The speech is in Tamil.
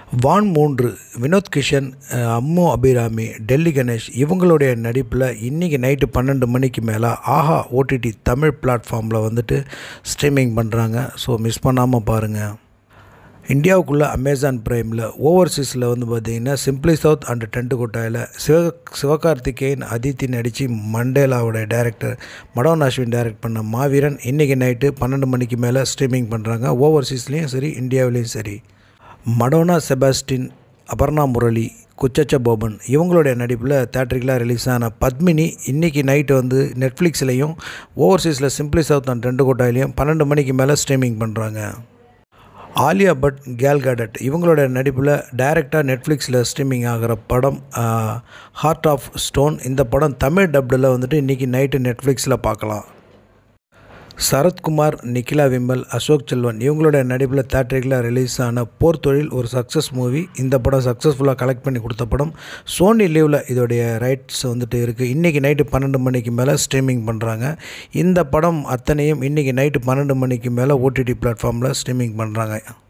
வான் மூன்று வினோத் கிஷன் அஹ், அம்மு அபிராமி டெல்லி கணேஷ் இவங்களுடைய நடிப்பில் இன்றைக்கி நைட்டு பன்னெண்டு மணிக்கு மேலே ஆஹா ஓடிடி தமிழ் பிளாட்ஃபார்மில் வந்துட்டு ஸ்ட்ரீமிங் பண்ணுறாங்க ஸோ மிஸ் பண்ணாமல் பாருங்கள் இந்தியாவுக்குள்ளே அமேசான் ப்ரைமில் ஓவர்சீஸில் வந்து பார்த்திங்கன்னா சிம்பிளி சவுத் அண்ட் டென்ட் கொட்டாயில் சிவ சிவகார்த்திகேயன் அதித்தி நடித்து மண்டேலாவோட டேரக்டர் மடோன் அஸ்வின் டைரக்ட் பண்ண மாவீரன் இன்றைக்கி நைட்டு பன்னெண்டு மணிக்கு மேலே ஸ்ட்ரீமிங் பண்ணுறாங்க ஓவர்சீஸ்லேயும் சரி இந்தியாவிலையும் சரி மடோனா செபாஸ்டின் அபர்ணா முரளி குச்சச்ச போபன் இவங்களுடைய நடிப்பில் தேட்டரிக்கலாக ரிலீஸ் ஆன பத்மினி இன்றைக்கி நைட்டு வந்து நெட்ஃப்ளிக்ஸ்லேயும் ஓவர்சீஸில் சிம்பிளி சவுத் அண்ட் டென்ட் கொட்டாயிலையும் பன்னெண்டு மணிக்கு மேலே ஸ்ட்ரீமிங் பண்ணுறாங்க ஆலியா பட் கேல் காடட் இவங்களோட நடிப்பில் டைரெக்டாக நெட்ஃப்ளிக்ஸில் ஸ்ட்ரீமிங் ஆகிற படம் ஹார்ட் ஆஃப் ஸ்டோன் இந்த படம் தமிழ் டப்டில் வந்துட்டு இன்றைக்கி நைட்டு நெட்ஃப்ளிக்ஸில் பார்க்கலாம் சரத்குமார் நிக்கிலா விமல் அசோக் செல்வன் இவங்களோட நடிப்பில் தேட்டரிக்கில் ரிலீஸ் ஆன போர் தொழில் ஒரு சக்ஸஸ் மூவி இந்த படம் சக்ஸஸ்ஃபுல்லாக கலெக்ட் பண்ணி கொடுத்த படம் சோனி லீவில் இதோடைய ரைட்ஸ் வந்துட்டு இருக்குது இன்றைக்கி நைட்டு பன்னெண்டு மணிக்கு மேலே ஸ்ட்ரீமிங் பண்ணுறாங்க இந்த படம் அத்தனையும் இன்றைக்கி நைட்டு பன்னெண்டு மணிக்கு மேலே ஓடிடி பிளாட்ஃபார்மில் ஸ்ட்ரீமிங் பண்ணுறாங்க